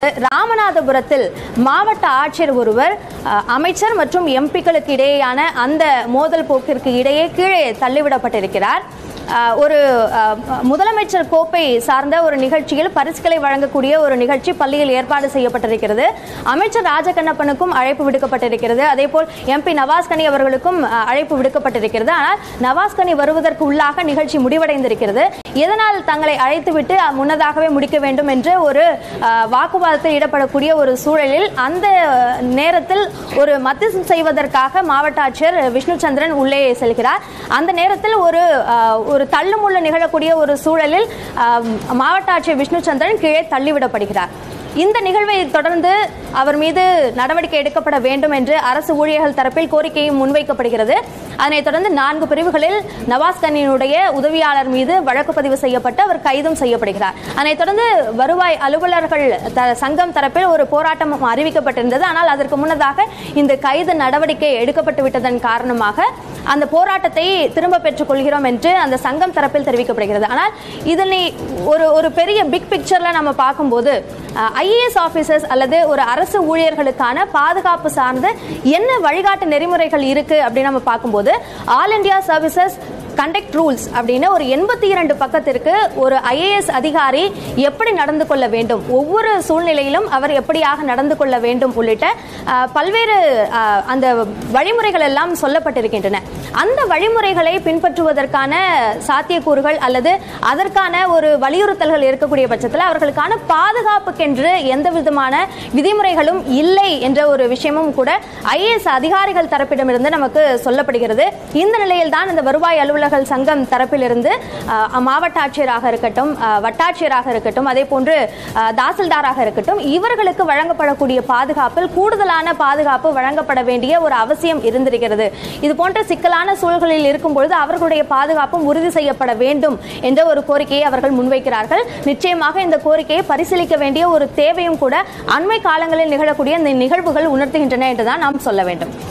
ராமநாதபுரத்தில் மாவட்ட ஆட்சியர் ஒருவர் அஹ், அமைச்சர் மற்றும் எம்பிக்களுக்கு இடையேயான அந்த மோதல் போக்கிற்கு இடையே கீழே தள்ளிவிடப்பட்டிருக்கிறார் அஹ், ஒரு அஹ், முதலமைச்சர் கோப்பை சார்ந்த ஒரு நிகழ்ச்சியில் பரிசுகளை வழங்கக்கூடிய ஒரு நிகழ்ச்சி பள்ளியில் ஏற்பாடு செய்யப்பட்டிருக்கிறது அமைச்சர் ராஜகண்ணப்பனுக்கும் அழைப்பு விடுக்கப்பட்டிருக்கிறது அதேபோல் எம்பி நவாஸ்கனி அவர்களுக்கும் அஹ், அழைப்பு விடுக்கப்பட்டிருக்கிறது ஆனால் நவாஸ்கனி வருவதற்கு உள்ளாக நிகழ்ச்சி முடிவடைந்திருக்கிறது எதனால் தங்களை அழைத்துவிட்டு அஹ், முன்னதாகவே முடிக்க வேண்டும் என்று ஒரு அஹ், வாக்குவாதத்தில் ஈடுபடக்கூடிய ஒரு சூழலில் அந்த அஹ், நேரத்தில் ஒரு மத்தியம் செய்வதற்காக மாவட்ட ஆட்சியர் விஷ்ணுச்சந்திரன் உள்ளே செல்கிறார் அந்த நேரத்தில் ஒரு அஹ், ஒரு தள்ளுமுள்ளு நிகழக்கூடிய ஒரு சூழலில் அஹ், மாவட்ட ஆட்சியர் விஷ்ணுச்சந்திரன் கீழே தள்ளிவிடப்படுகிறார் இந்த நிகழ்வை தொடர்ந்து அவர் மீது நடவடிக்கை எடுக்கப்பட வேண்டும் என்று அரசு ஊழியர்கள் தரப்பில் கோரிக்கையும் முன்வைக்கப்படுகிறது அதனைத் தொடர்ந்து நான்கு பிரிவுகளில் நவாஸ் கனியினுடைய உதவியாளர் மீது வழக்கு பதிவு செய்யப்பட்டு அவர் கைதும் செய்யப்படுகிறார் அதனைத் தொடர்ந்து வருவாய் அலுவலர்கள் த- சங்கம் தரப்பில் ஒரு போராட்டம் அறிவிக்கப்பட்டிருந்தது ஆனால் அதற்கு முன்னதாக இந்த கைது நடவடிக்கை எடுக்கப்பட்டு விட்டதன் காரணமாக அந்த போராட்டத்தை திரும்ப பெற்றுக் கொள்கிறோம் என்று அந்த சங்கம் தரப்பில் தெரிவிக்கப்படுகிறது ஆனால் இதனை ஒரு ஒரு பெரிய பிக் பிக்சர்ல நம்ம பார்க்கும்போது ஐஏஎஸ் ஆபீசர்ஸ் அல்லது ஒரு அரசு ஊழியர்களுக்கான பாதுகாப்பு சார்ந்து என்ன வழிகாட்டு நெறிமுறைகள் இருக்கு அப்படின்னு நம்ம பார்க்கும்போது all India services conduct rules அப்படின்னு ஒரு எண்பத்தி இரண்டு பக்கத்திற்கு ஒரு ஐஏஎஸ் அதிகாரி எப்படி நடந்து கொள்ள வேண்டும் ஒவ்வொரு சூழ்நிலையிலும் அவர் எப்படியாக நடந்து கொள்ள வேண்டும் உள்ளிட்ட அஹ், பல்வேறு அஹ், அந்த வழிமுறைகள் எல்லாம் சொல்லப்பட்டிருக்கின்றன அந்த வழிமுறைகளை பின்பற்றுவதற்கான சாத்தியக்கூறுகள் அல்லது அதற்கான ஒரு வலியுறுத்தல்கள் இருக்கக்கூடிய பட்சத்தில் அவர்களுக்கான பாதுகாப்புக்கென்று எந்த விதமான விதிமுறைகளும் இல்லை என்ற ஒரு விஷயமும் கூட ஐஏஎஸ் அதிகாரிகள் தரப்பிடமிருந்து நமக்கு சொல்லப்படுகிறது இந்த நிலையில் தான் இந்த வருவாய் அலுவலர்கள் சங்கம் தரப்பிலிருந்து அஹ், மாவட்ட ஆட்சியராக இருக்கட்டும் அஹ், வட்டாட்சியராக இருக்கட்டும் அதே போன்று அஹ், தாசில்தாராக இருக்கட்டும் இவர்களுக்கு வழங்கப்படக்கூடிய பாதுகாப்பில் கூடுதலான பாதுகாப்பு வழங்கப்பட வேண்டிய ஒரு அவசியம் இருந்திருக்கிறது இது போன்ற சிக்கலான சூழல்களில் இருக்கும் பொழுது அவர்களுடைய பாதுகாப்பும் உறுதி செய்யப்பட வேண்டும் என்ற ஒரு கோரிக்கையை அவர்கள் முன்வைக்கிறார்கள் நிச்சயமாக இந்த கோரிக்கையை பரிசீலிக்க வேண்டிய ஒரு தேவையும் கூட அண்மை காலங்களில் நிகழக்கூடிய இந்த நிகழ்வுகள் உணர்த்துகின்றன என்றுதான் நாம் சொல்ல வேண்டும்